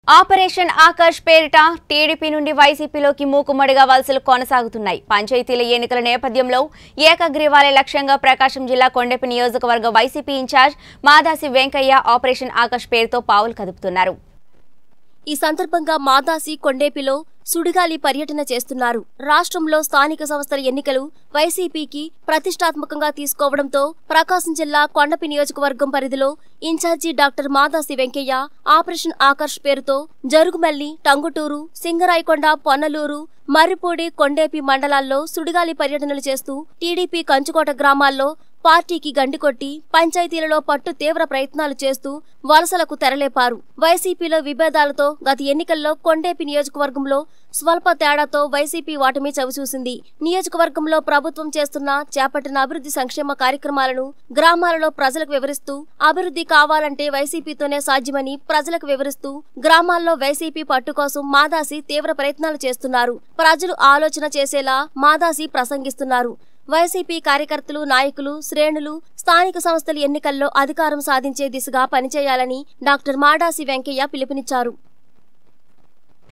operation Akarsh పేరిట TDP నుండి వైసీపీలోకి మూకుమ్మడిగా వలసలు కొనసాగుతున్నాయి పంచాయతీల ఎన్నికల నేపథ్యంలో ఏకగ్రీవాలే లక్ష్యంగా ప్రకాశం జిల్లా కొండెపి నియోజకవర్గ YCP incharge Madasi Venkaiah operation Akarsh పేరుతో పావులు కదుపుతున్నారు ఈ సందర్భంగా మాదాసి కొండేపిలో సుడిగాలి పర్యటన చేస్తున్నారు రాష్ట్రంలో స్థానిక సంస్థల ఎన్నికలు వైసీపీకి ప్రతిష్టాత్మకంగా తీసుకోవడంతో ప్రకాశం జిల్లా కొండపి నియోజకవర్గం పరిధిలో incharge doctor Madasi Venkaiah operation Akarsh పేరుతో జరుగుమల్లి టంగుటూరు సింగరాయకొండ పొన్నలూరు మర్రిపూడి కొండేపి మండలాల్లో సుడిగాలి పర్యటనలు చేస్తూ టీడీపీ కంచుకోట గ్రామాల్లో పార్టీకి గండికొట్టి పంచాయతీలలో పట్టు తీవ్ర ప్రయత్నాలు చేస్తూ వలసలకు తెరలేపారు వైసీపీలో విభేదాలతో గత ఎన్నికల్లో కొండేపి నియోజకవర్గంలో స్వల్ప తేడాతో వైసీపీ ఓటమి చవిచూసింది నియోజకవర్గంలో ప్రభుత్వం చేస్తున్న చేపట్టిన అభివృద్ధి సంక్షేమ కార్యక్రమాలను గ్రామాలలో ప్రజలకు వివరిస్తూ అభివృద్ధి కావాలంటే వైసీపీతోనే సాధ్యమని ప్రజలకు వివరిస్తూ గ్రామాల్లో వైసీపీ పట్టు కోసం మాదాసి తీవ్ర ప్రయత్నాలు చేస్తున్నారు ప్రజలు ఆలోచన చేసేలా మాదాసి ప్రసంగిస్తున్నారు వైసీపీ కార్యకర్తలు నాయకులు శ్రేణులు స్థానిక సంస్థల ఎన్నికల్లో అధికారం సాధించే దిశగా పనిచేయాలని డాక్టర్ మాడాసి వెంకయ్య పిలుపునిచ్చారు